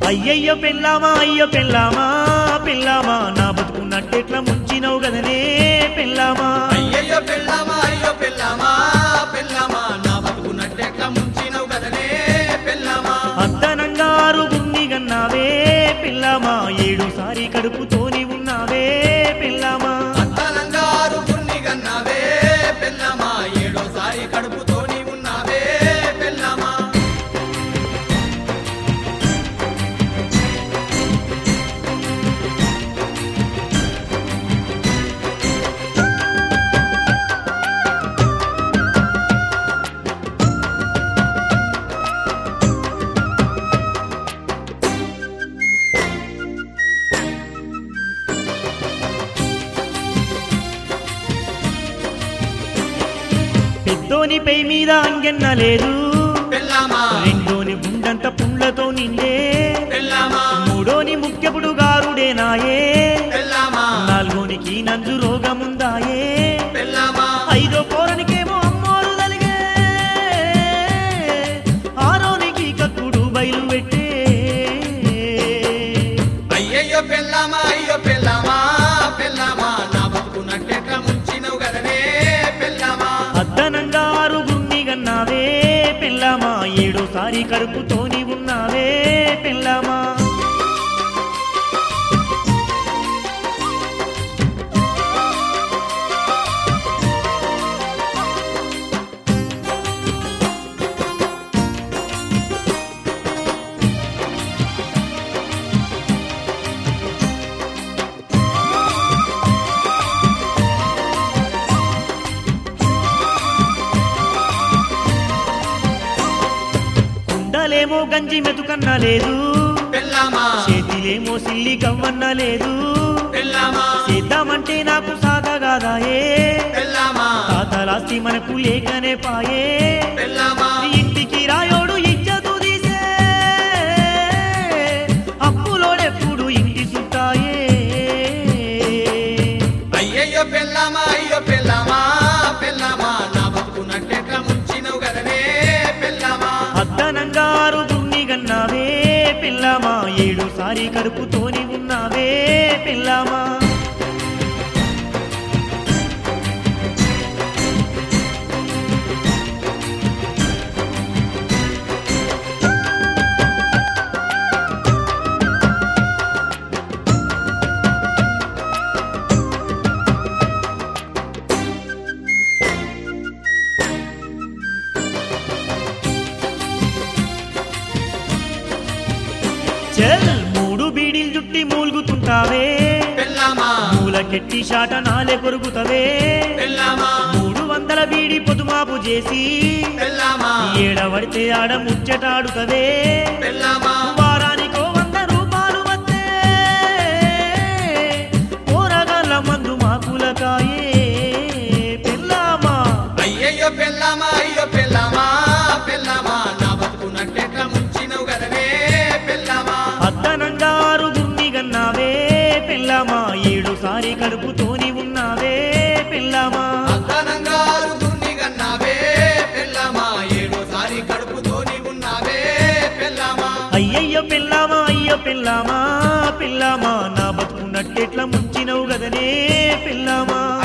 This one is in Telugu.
అయ్యయ్యో పెళ్ళామా అయ్యో పెళ్ళామా పెళ్ళామా నా బతుకున్నట్టెట్లా ముంచినవు గదనే పెళ్ళామా అయ్యయ్యో పెళ్ళామా అయ్యో పెళ్ళామా పెళ్ళామా నా బతుకున్నట్టెట్లా ముంచినవు కదనే పెళ్ళామా అద్దనంగా ఆరు గున్ని గన్నావే పెళ్ళామా ఏడుసారి కడుపుతోని ఉన్నావే పెళ్ళామా అత్తనంగా ఆరుగురిని గన్నావే పెళ్ళామా ఏడోసారి కడుపుతోని ఉన్నావే పెళ్ళామా పెద్దోని పై మీద అంగెన్న లేదు పెళ్ళామా రెండోని గుండంత పుండ్లతో నిండే పెళ్ళామా మూడోని ముఖ్యపుడు గారుడే నాయే పెళ్ళామా నాలుగోనికి నంజు రోగముందాయే పెళ్ళామా ఐదో పోరనికేమో అమ్మోరు తలిగే ఆరోనికి కక్కుడు బయలు పెట్టే అయ్యయ్యో పెళ్ళామా అయ్యో పెళ్ళామా పెళ్ళామా నా బతుకున్నట్టెట్లా ముంచినవు కదనే పెళ్ళామా అద్దనంగా ఆరు గున్ని గన్నావే పెళ్ళామా ఏడోసారి కడుపుతోని ఉన్నావే పెళ్ళామా కుండలేమో గంజి మెతుకన్నా లేదు పెళ్ళామా చేతిలేమో సిల్లి గవ్వన్న లేదు పెళ్ళామా చేద్దామంటే నాకు సాధగాదాయే పెళ్ళామా తాతలాస్తి మనకు లేకనే పాయే పెళ్ళామా ఇంటికి రాయోడు ఇజ్జతు తీసే అప్పులోడెప్పుడు ఇంటి చుట్టాయే అయ్యయ్యో పెళ్ళామా అయ్యో పెళ్ళామా పెళ్ళామా నా బతుకున్నట్టెట్లా ముంచినవు కదనే పెళ్ళామా అద్దనంగారు గున్ని గన్నావే పిల్లమా ఏడుసారి కడుపుతోని ఉన్నావే పిల్లమా చల్ మూడు బీడీలు జుట్టి మూలుగుతుంటావే పెళ్ళామా మూలకెట్టి షాట నాలే కొరుకుతవే పెళ్ళామా మూడు వందల బీడి పొదుమాపు చేసి పెళ్ళామా ఏడవడితే ఆడ ముచ్చటాడుతవే పెళ్ళామా వారానికో వంద రూపాయలు వస్తే పోరగాళ్ళ మందు మాకులకాయే పిల్లామా అయ్యయ్యో పెళ్ళామా అయ్యో పెళ్ళామా పెళ్ళామా నా బతుకున్నట్టెట్లా ముంచినవు కదనే పెళ్ళామా అద్దనంగారు గున్ని గన్నావే పిల్లమా ఏడుసారి కడుపుతోని ఉన్నావే పిల్లమా అద్దనంగా ఆరుగురిని గన్నావే పెళ్ళామా ఏడోసారి కడుపుతోని ఉన్నావే పెళ్ళామా అయ్యయ్యో పిల్లమా అయ్యో పిల్లమా పిల్లమా నా బతుకున్నట్టెట్లా ముంచినవు గదనే పిల్లమా